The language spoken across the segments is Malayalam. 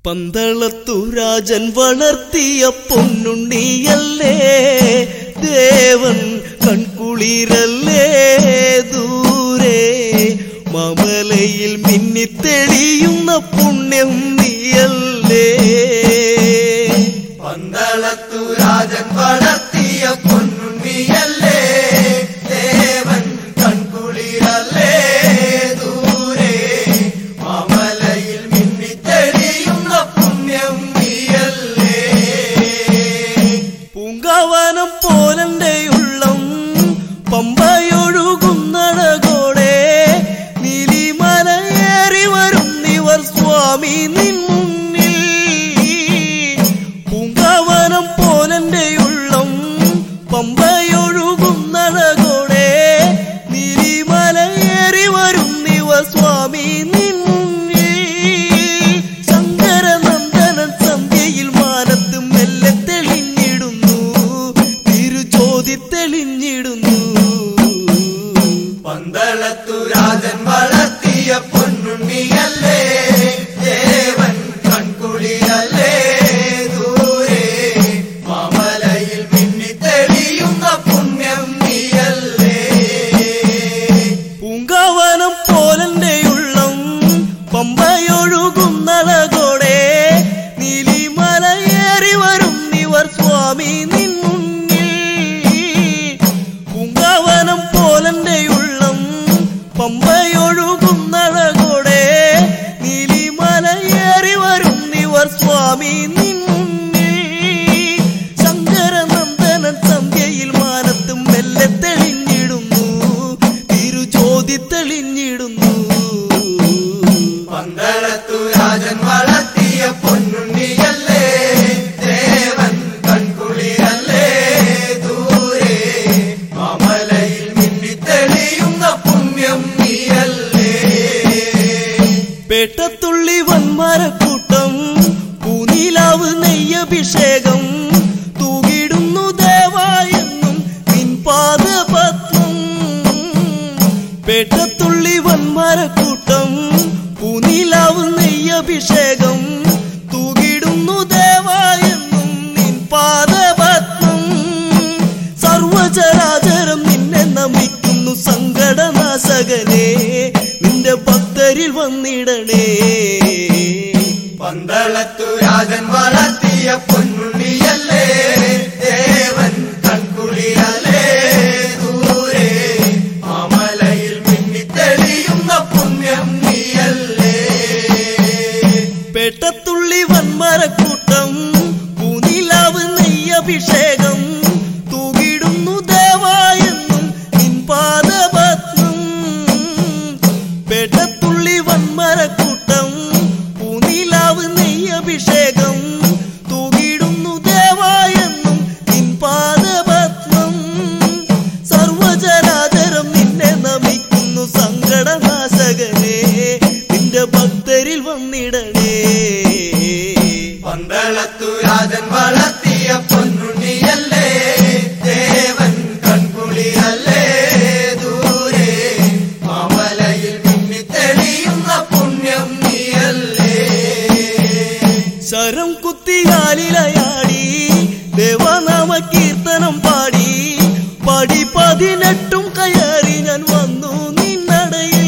പന്തളത്തു രാജൻ വളർത്തിയ പൊന്നുണ്ണിയല്ലേ ദേവൻ കൺകുളിരല്ലേ ദൂരെ മമലയിൽ മിന്നിത്തെളിയുന്ന പുണ്യം നീയല്ലേ പന്തളത്തു രാജൻ വളർത്തിയ പൊന്നുണ്ണിയല്ലേ ദേവൻ കൺകുളിരല്ലേ ദൂരെ മാമലയിൽ മിന്നിത്തെളിയുന്ന പുണ്യം നീയല്ലേ പൂങ്കാവനം പോലന്റെ ഉള്ളം പമ്പയൊഴുകുന്നഴകോടെ നീലിമലയേറി വരും നിവർ സ്വാമി നിൻ മുന്നിൽ പൂങ്കാവനം പോലന്റെ ഉള്ളം പമ്പയൊഴുകുന്നഴകോടെ നീലിമലയേറി വരും നിവർ സ്വാമി നിൻ മുന്നിൽ ശങ്കരനന്ദനൻ സന്ധ്യയിൽ മാനത്ത് മെല്ലെ തെളിഞ്ഞിടുന്നു തിരുചോതി തെളിഞ്ഞിടുന്നു പന്തളത്തു രാജൻ വളർത്തിയ പൊന്നുണ്ണിയല്ലേ ദേവൻ കൺകുളിരല്ലേ ദൂരെ മാമലയിൽ മിന്നിത്തെളിയുന്ന പുണ്യം നീയല്ലേ പൂങ്കാവനം പോലന്റെ ഉള്ളം പമ്പയൊഴുകുന്നഴകോടെ നീലിമലയേറി വരും നിവർ സ്വാമി നിൻ മുന്നിൽ പൂങ്കാവനം പോലന്റെ ഉള്ളം പമ്പയൊഴുകുന്നഴകോടെ നീലിമലയേറി വരും നിവർ സ്വാമി നിൻ മുന്നിൽ ശങ്കരനന്ദനൻ സന്ധ്യയിൽ മാനത്തും മെല്ലെ തെളിഞ്ഞിടുന്നു തിരുചോതി തെളിഞ്ഞിടുന്നു പന്തളത്തു രാജൻ വളർത്തിയ പൊന്നുണ്ണിയല്ലേ ദേവൻ കൺകുളിരല്ലേ ദൂരെ മാമലയിൽ മിന്നിത്തെളിയുന്ന പുണ്യം നീയല്ലേ പേട്ടത്തുള്ളി വന്മരക്കൂട്ടം പൂനീലാവ് നെയ്യഭിഷേകം തൂകിടുന്നു ദേവായെന്നും നിൻ പാദപത്മം പേട്ടത്തുള്ളി വന്മരക്കൂട്ടം പൂനീലാവ് നെയ്യഭിഷേകം തൂകിടുന്നു ദേവായെന്നും നിൻ പാദപത്മം സർവചരാചരം നിന്നെ നമിക്കുന്നു സങ്കടനാശകനെ നിന്റെ ഭക്തരിൽ വന്നിടണേ പന്തളത്തു രാജൻ വളർത്തിയ പൊന്നുണ്ണിയല്ലേ ദേവൻ കൺകുളിരല്ലേ ദൂരെ മാമലയിൽ മിന്നിത്തെളിയുന്ന പുണ്യം നീയല്ലേ പേട്ടത്തുള്ളി വന്മരക്കൂട്ടം പൂനിലാവ് നെയ്യഭിഷേകം തൂകിടുന്നു ദേവായെന്നും നിൻ പാദപത്മം പേട്ടത്തുള്ളി വന്മരക്കൂട്ടം പൂനിലാവ് നെയ്യഭിഷേകം തൂകിടുന്നു ദേവായെന്നും നിൻ പാദപത്മം സർവചരാചരം നിന്നെ നമിക്കുന്നു സങ്കടനാശകനെ നിന്റെ ഭക്തരിൽ വന്നിടണേ പന്തളത്തു രാജൻ വളർത്തിയ പൊന്നുണ്ണിയല്ലേ ദേവൻ കൺകുളിരല്ലേ ദൂരെ മാമലയിൽ മിന്നിത്തെളിയുന്ന പുണ്യം നീയല്ലേ ശരം കുത്തിയാലിലയാടി ദേവനാമ കീർത്തനം പാടി പടി പതിനെട്ടും കയറി ഞാൻ വന്നു നിന്നടയിൽ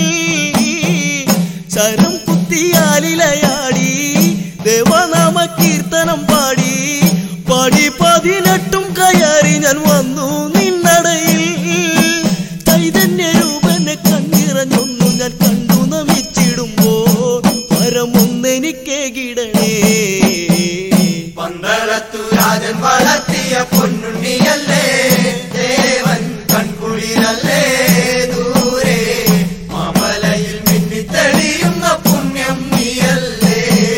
ശരം കുത്തിയാലിലയാടി ദേവനാമ കീർത്തനം പാടി പടി പതിനെട്ടും കയറി ഞാൻ വന്നു നിന്നടയിൽ ചൈതന്യ രൂപനെ കണ്ണിറഞ്ഞൊന്നു ഞാൻ കണ്ടു നമിച്ചിടുമ്പോ വരമൊന്നെനിക്കേകിടണേ പന്തളത്തു രാജൻ വളർത്തിയ പൊന്നുണ്ണിയല്ലേ ദേവൻ കൺകുളിരല്ലേ ദൂരെ മാമലയിൽ മിന്നിത്തെളിയുന്ന പുണ്യം നീയല്ലേ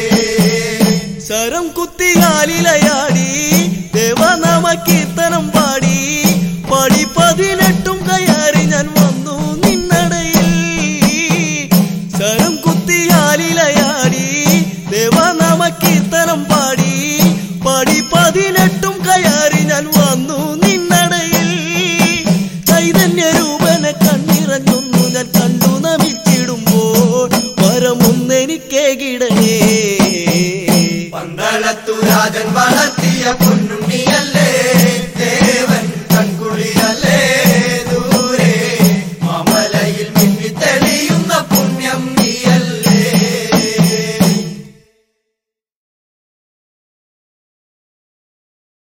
ശരം കുത്തിയാലിലയാടി ദേവനാമ കീർത്തനം പാടി പടി പതിനെട്ടും കയറി ഞാൻ വന്നു നിന്നടയിൽ ശരം കുത്തിയാലിലയാടി ദേവനാമ കീർത്തനം പാടി പടി പതിനെട്ടും കയറി ഞാൻ വന്നു നിന്നടയിൽ ചൈതന്യ രൂപനെ കണ്ണിറഞ്ഞൊന്നു ഞാൻ കണ്ടു നമിച്ചിടുമ്പോൾ വരമൊന്നെനിക്കേകിടണേ രാജൻ വളർത്തിയ പൊന്നു